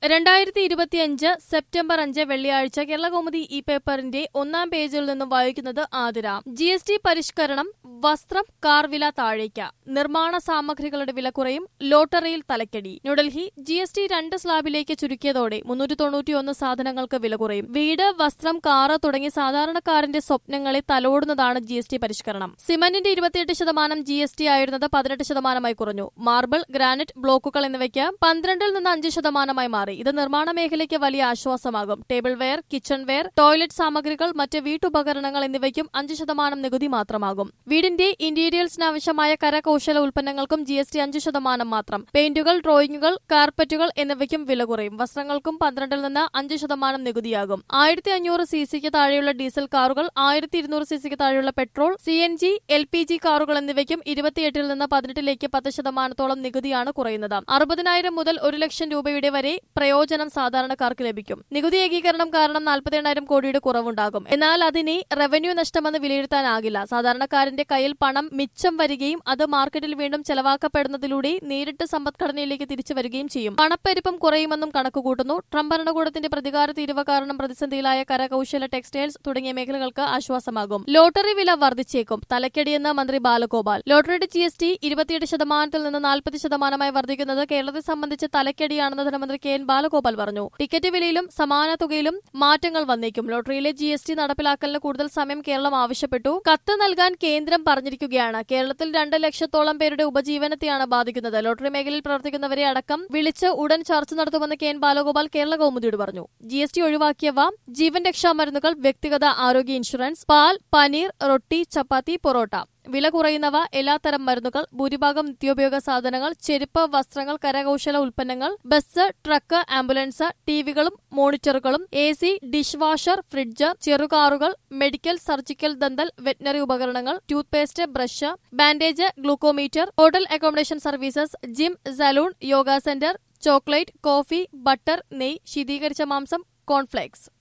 രണ്ടായിരത്തി ഇരുപത്തിയഞ്ച് സെപ്റ്റംബർ അഞ്ച് വെള്ളിയാഴ്ച കേരളകൗമുദി ഈ പേപ്പറിന്റെ ഒന്നാം പേജിൽ നിന്നും വായിക്കുന്നത് ആതിര ജി എസ് ടി പരിഷ്കരണം വസ്ത്രം കാർ വില താഴേക്ക് നിർമ്മാണ സാമഗ്രികളുടെ വില കുറയും ലോട്ടറിയിൽ തലക്കടി ന്യൂഡൽഹി ജി എസ് ടി രണ്ട് സ്ലാബിലേക്ക് ചുരുക്കിയതോടെ മുന്നൂറ്റി തൊണ്ണൂറ്റിയൊന്ന് സാധനങ്ങൾക്ക് വില കുറയും വീട് വസ്ത്രം കാറ് തുടങ്ങി സാധാരണക്കാരന്റെ സ്വപ്നങ്ങളെ തലോടുന്നതാണ് ജി എസ് ടി പരിഷ്കരണം സിമന്റിന്റെ ഇരുപത്തിയെട്ട് ശതമാനം ജി എസ് ടി ആയിരുന്നത് പതിനെട്ട് ശതമാനമായി കുറഞ്ഞു മാർബിൾ ഗ്രാനൈറ്റ് ബ്ലോക്കുകൾ എന്നിവയ്ക്ക് പന്ത്രണ്ടിൽ നിന്ന് അഞ്ച് ശതമാനമായി മാറി ഇത് നിർമ്മാണ മേഖലയ്ക്ക് വലിയ ആശ്വാസമാകും tableware kitchenware toilet സാമഗ്രികൾ മറ്റ് വീട്ടുപകരണങ്ങൾ എന്നിവയ്ക്കും അഞ്ച് ശതമാനം നികുതി മാത്രമാകും വീടിന്റെ ഇന്റീരിയേഴ്സിന് ആവശ്യമായ കരകൌശല ഉൽപ്പന്നങ്ങൾക്കും ജി എസ് ടി അഞ്ച് ശതമാനം മാത്രം പെയിന്റുകൾ ഡ്രോയിങ്ങുകൾ കാർപ്പറ്റുകൾ എന്നിവയ്ക്കും വില കുറയും വസ്ത്രങ്ങൾക്കും പന്ത്രണ്ടിൽ നിന്ന് അഞ്ച് ശതമാനം നികുതിയാകും ആയിരത്തി അഞ്ഞൂറ് സി സിക്ക് താഴെയുള്ള ഡീസൽ കാറുകൾ ആയിരത്തി ഇരുന്നൂറ് സി സിക്ക് താഴെയുള്ള petrol C N G L P G കാറുകൾ എന്നിവയ്ക്കും ഇരുപത്തിയെട്ടിൽ നിന്ന് പതിനെട്ടിലേക്ക് പത്ത് ശതമാനത്തോളം നികുതിയാണ് കുറയുന്നത് അറുപതിനായിരം മുതൽ ഒരു ലക്ഷം രൂപയുടെ വരെ പ്രയോജനം സാധാരണക്കാർക്ക് ലഭിക്കും നികുതി ഏകീകരണം കാരണം നാൽപ്പത്തി എണ്ണായിരം കോടിയുടെ കുറവുണ്ടാകും എന്നാൽ അതിനെ റവന്യൂ നഷ്ടമെന്ന് വിലയിരുത്താനാകില്ല സാധാരണക്കാരന്റെ കയ്യിൽ പണം മിച്ചം വരികയും അത് മാർക്കറ്റിൽ വീണ്ടും ചെലവാക്കപ്പെടുന്നതിലൂടെ നേരിട്ട് സമ്പദ്ഘടനയിലേക്ക് തിരിച്ചു വരികയും ചെയ്യും പണപ്പെരുപ്പം കുറയുമെന്നും കണക്കുകൂട്ടുന്നു ട്രംപ് ഭരണകൂടത്തിന്റെ പ്രതികാര തീരുവ കാരണം പ്രതിസന്ധിയിലായ കരകൌശല ടെക്സ്റ്റൈൽസ് തുടങ്ങിയ മേഖലകൾക്ക് ആശ്വാസമാകും ലോട്ടറി വില വർദ്ധിച്ചേക്കും തലക്കടിയെന്ന് മന്ത്രി ബാലഗോപാൽ ലോട്ടറിയുടെ ജി എസ് ടി ഇരുപത്തിയെട്ട് ശതമാനത്തിൽ നിന്ന് നാൽപ്പത് ശതമാനമായി വർദ്ധിക്കുന്നത് കേരളത്തെ സംബന്ധിച്ച് തലക്കടിയാണെന്ന് ധനമന്ത്രി കെ എൻ ബാലഗോപാൽ പറഞ്ഞു ടിക്കറ്റ് വിലയിലും സമാന തുകയിലും മാറ്റങ്ങൾ വന്നേക്കും ലോട്ടറിയിലെ ജി എസ് ടി നടപ്പിലാക്കലിന് കൂടുതൽ സമയം കേരളം ആവശ്യപ്പെട്ടു കത്ത് നൽകാൻ കേന്ദ്രം പറഞ്ഞിരിക്കുകയാണ് കേരളത്തിൽ രണ്ട് ലക്ഷത്തോളം പേരുടെ ഉപജീവനത്തെയാണ് ബാധിക്കുന്നത് ലോട്ടറി മേഖലയിൽ പ്രവർത്തിക്കുന്നവരെ അടക്കം വിളിച്ച് ഉടൻ ചർച്ച നടത്തുമെന്ന് കെ എൻ ബാലഗോപാൽ കേരള കൗമുദിയോട് പറഞ്ഞു ജി എസ് ടി ഒഴിവാക്കിയവ ജീവൻ രക്ഷാ മരുന്നുകൾ വ്യക്തിഗത ആരോഗ്യ ഇൻഷുറൻസ് പാൽ പനീർ റൊട്ടി ചപ്പാത്തി പൊറോട്ട വില കുറയുന്നവ എല്ലാത്തരം മരുന്നുകൾ ഭൂരിഭാഗം നിത്യോപയോഗ സാധനങ്ങൾ ചെരുപ്പ് വസ്ത്രങ്ങൾ കരകൌശല ഉൽപ്പന്നങ്ങൾ ബസ് ട്രക്ക് ആംബുലൻസ് ടിവികളും മോണിറ്ററുകളും A C dishwasher fridge ചെറുകാറുകൾ മെഡിക്കൽ സർജിക്കൽ ദന്തൽ വെറ്റിനറി ഉപകരണങ്ങൾ toothpaste brush bandage glucometer hotel accommodation services gym salon yoga centre chocolate coffee butter നെയ് ശീതീകരിച്ച മാംസം കോൺഫ്ലേക്സ്